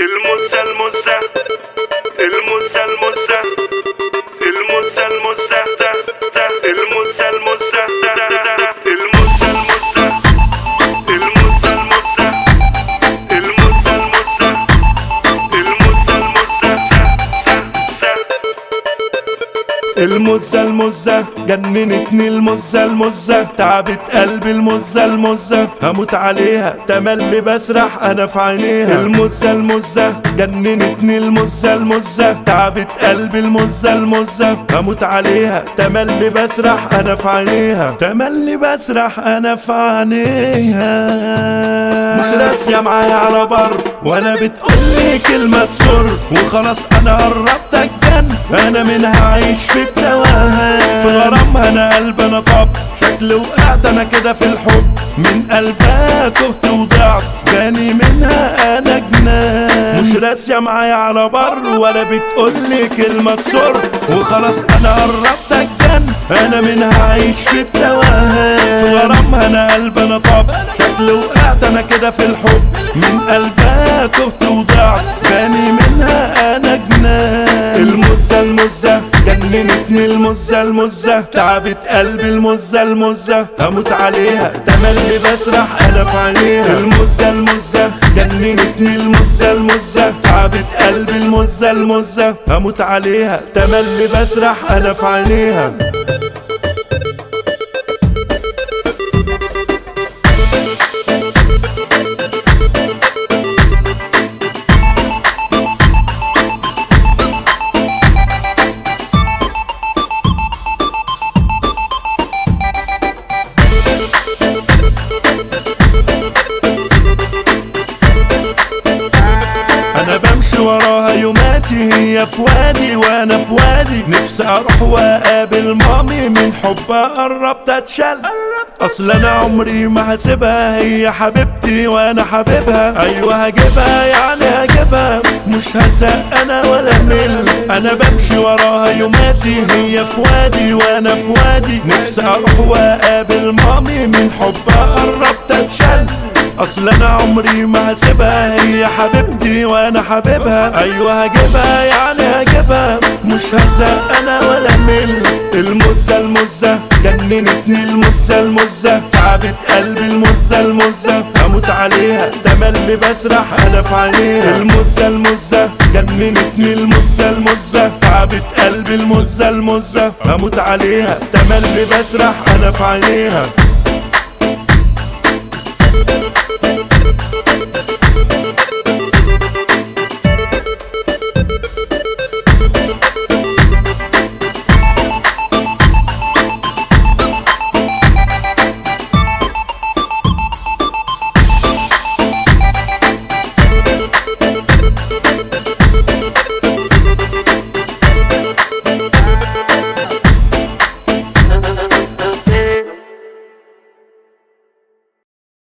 المزة المزة المزة المزة المزة المزة ذا ذا المزة المزة ذا ذا ذا المزة المزة المزة المزة المزة المزة المزة المزة ذا ذا ذا المزة المزة جننتني المزة المزة تعبت قلبي المزة المزة هموت عليها تملي بسرح انا في عينيها المزة المزة جننتني المزة المزة تعبت قلبي المزة المزة هموت عليها تملي بسرح انا في عينيها تملي بسرح انا في عينيها مش راسية معايا على بر ولا بتقولي كلمة تسر وخلاص انا قربت اتجن انا منها عايش في التوهان في غرامها انا قلب انا طب شكلي وقعت انا كده في الحب من قلبها تهت وضعت جاني منها انا جنان مش راسية معايا على بر ولا بتقولي كلمة تسر وخلاص انا قربت اتجن انا منها عايش في التوهان في غرامها انا قلب انا طب شكلي وقعت انا كده في الحب من قلبها تهت وضعت جاني منها انا جنان المزة المزة جننتني المزة المزة تعبت قلبي المزة المزة هموت عليها تملي بسرح انا في عينيها المزة المزة جننتني المزة المزة تعبت قلبي المزة المزة هموت عليها تملي بسرح انا في عينيها انا بمشي وراها يوماتي هي في وادي وانا في وادي نفسي اروح واقابل مامي من حبها قربت اتشل اصل انا عمري ما هسيبها هي حبيبتي وانا حبيبها ايوه هجيبها يعني هجيبها مش هزق انا ولا مل انا بمشي وراها يوماتي هي في وادي وانا في وادي نفسي اروح واقابل مامي من حبها قربت اتشل اصل انا عمري ما هسيبها هي حبيبتي وانا حبيبها ايوه هجيبها يعني هجيبها مش هزق انا ولا مل المزة المزة جننتني المزة المزة تعبت قلبي المزة المزة هموت عليها تملي بسرح انا في عينيها المزة المزة جننتني المزة المزة تعبت قلبي المزة المزة هموت عليها تملي بسرح انا في عينيها